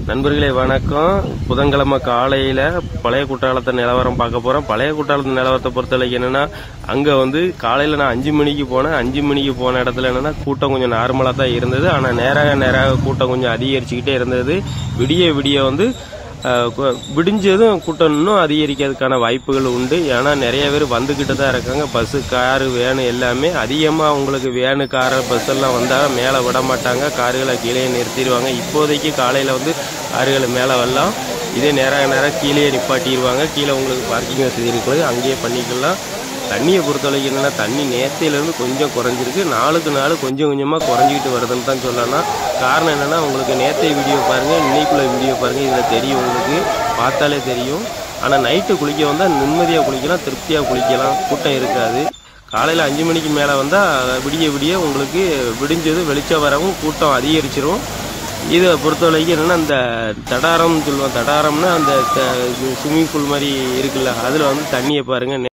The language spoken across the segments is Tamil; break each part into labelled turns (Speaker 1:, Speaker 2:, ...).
Speaker 1: நண்பர்களே வணக்கம் புதன்கிழமை காலையில பழைய குற்றாலத்தை நிலவரம் பார்க்க போறோம் பழைய குற்றாலத்து நிலவரத்தை பொறுத்தவரைக்கும் என்னன்னா அங்க வந்து காலையில நான் அஞ்சு மணிக்கு போனேன் அஞ்சு மணிக்கு போன இடத்துல என்னன்னா கூட்டம் கொஞ்சம் நார்மலா தான் இருந்தது ஆனா நேராக நேராக கூட்டம் கொஞ்சம் அதிகரிச்சுக்கிட்டே இருந்தது விடிய விடிய வந்து அஹ், கு- விடிஞ்சதும் கூட்டம் இன்னும் அதிகரிக்கிறதுக்கான வாய்ப்புகள் உண்டு ஏன்னா நிறைய பேர் வந்துக்கிட்டு தான் இருக்காங்க பஸ்ஸு காரு வேனு எல்லாமே அதிகமாக உங்களுக்கு வேனு காரு பஸ் எல்லாம் வந்தால் மேலே விட மாட்டாங்க காருகளை கீழே நிறுத்திடுவாங்க இப்போதைக்கு காலையில் வந்து காருகளை மேலே வரலாம் இதே நேராக நேராக கீழே நிப்பாட்டிடுவாங்க கீழே உங்களுக்கு பார்க்கிங் வசதி இருக்குது அங்கேயே பண்ணிக்கலாம் தண்ணியை பொறுத்தவரைக்கும் என்னன்னா தண்ணி நேர்த்தியிலேருந்து கொஞ்சம் குறைஞ்சிருக்கு நாளுக்கு நாள் கொஞ்சம் கொஞ்சமாக குறைஞ்சிக்கிட்டு வருதுன்னு தான் சொல்லலாம் காரணம் என்னன்னா உங்களுக்கு நேற்றைய வீடியோ பாருங்க இன்னைக்குள்ள வீடியோ பாருங்க இதில் தெரியும் உங்களுக்கு பார்த்தாலே தெரியும் ஆனால் நைட்டு குளிக்க வந்தால் நிம்மதியாக குளிக்கலாம் திருப்தியாக குளிக்கலாம் கூட்டம் இருக்காது காலையில் அஞ்சு மணிக்கு மேலே வந்தால் விடிய விடிய உங்களுக்கு விடிஞ்சது வெளிச்சம் வரவும் கூட்டம் அதிகரிச்சிரும் இதை பொறுத்தவரைக்கும் என்னன்னா அந்த தடாரம்னு சொல்லுவோம் தடாரம்னா அந்த ஸ்விம்மிங் பூல் மாதிரி இருக்குல்ல அதில் வந்து தண்ணியை பாருங்க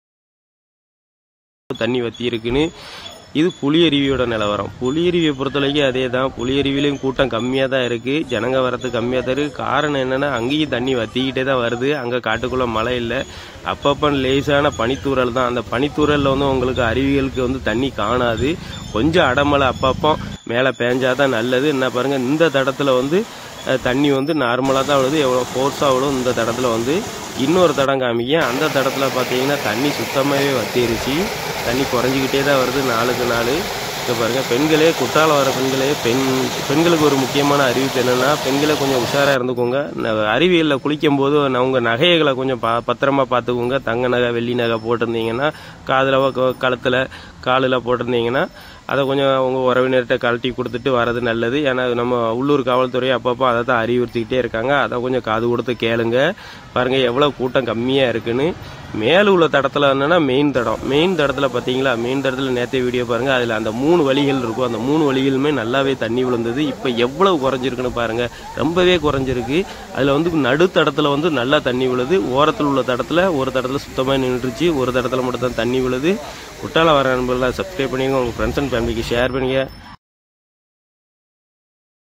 Speaker 1: தண்ணி வத்தி இருக்குன்னு இது புளியருவியோட நிலவரம் புளியருவியை பொறுத்தவரைக்கும் அதே தான் புளியருவிலையும் கூட்டம் கம்மியாக தான் இருக்குது ஜனங்க வரது கம்மியாக தான் இருக்குது காரணம் என்னென்னா அங்கேயும் தண்ணி வத்திக்கிட்டே தான் வருது அங்கே காட்டுக்குள்ளே மழை இல்லை அப்பப்போ லேசான பனித்தூறல் தான் அந்த பனித்தூறலில் வந்து உங்களுக்கு அருவிகளுக்கு வந்து தண்ணி காணாது கொஞ்சம் அடமழை அப்பப்போ மேலே பேஞ்சாதான் நல்லது என்ன பாருங்கள் இந்த தடத்தில் வந்து அஹ், தண்ணி வந்து நார்மலாக தான் விழுது எவ்வளோ ஃபோர்ஸாக விழும் இந்த தடத்தில் வந்து இன்னொரு தடம் காமிக்க அந்த தடத்துல பார்த்தீங்கன்னா தண்ணி சுத்தமாகவே வத்திருச்சு தண்ணி குறைஞ்சிக்கிட்டே தான் வருது நாளுக்கு நாள் இப்போ பாருங்க பெண்களே குற்றாலம் வர பெண்களே பெண் பெண்களுக்கு ஒரு முக்கியமான அறிவிப்பு என்னன்னா பெண்களை கொஞ்சம் உஷாராக இருந்துக்கோங்க ந- அருவிகளில் குளிக்கும் போது ந- உங்க நகைகளை கொஞ்சம் பா பத்திரமா பார்த்துக்கோங்க தங்க நகை வெள்ளி நகை போட்டிருந்தீங்கன்னா காதில் கழுத்தில் காலில் போட்டிருந்தீங்கன்னா அதை கொஞ்சம் அவங்க உறவினர்கிட்ட கழட்டி கொடுத்துட்டு வர்றது நல்லது ஏன்னா நம்ம உள்ளூர் காவல்துறை அப்பப்போ அதை தான் அறிவுறுத்திக்கிட்டே இருக்காங்க அதை கொஞ்சம் காது கொடுத்து கேளுங்க பாருங்க எவ்வளோ கூட்டம் கம்மியாக இருக்குன்னு மேலே உள்ள தடத்தில் என்னன்னா மெயின் தடம் மெயின் தடத்தில் பார்த்தீங்களா மெயின் தடத்தில் நேற்றைய வீடியோ பாருங்க அதில் அந்த மூணு வழிகள் இருக்கும் அந்த மூணு வழிகளுமே நல்லாவே தண்ணி விழுந்தது இப்போ எவ்வளவு குறைஞ்சிருக்குன்னு பாருங்க ரொம்பவே குறைஞ்சிருக்கு அதில் வந்து நடுத்தடத்தில் வந்து நல்லா தண்ணி விழுது ஓரத்தில் உள்ள தடத்தில் ஒரு தடத்தில் சுத்தமாக நின்றுச்சு ஒரு தடத்தில் மட்டும் தான் தண்ணி விழுது குட்டால வர நண்பர்களாக சப்ஸ்கிரைப் பண்ணிங்க உங்கள் ஃப்ரெண்ட்ஸ் அண்ட் ஃபேமிலிக்கு ஷேர் பண்ணுங்க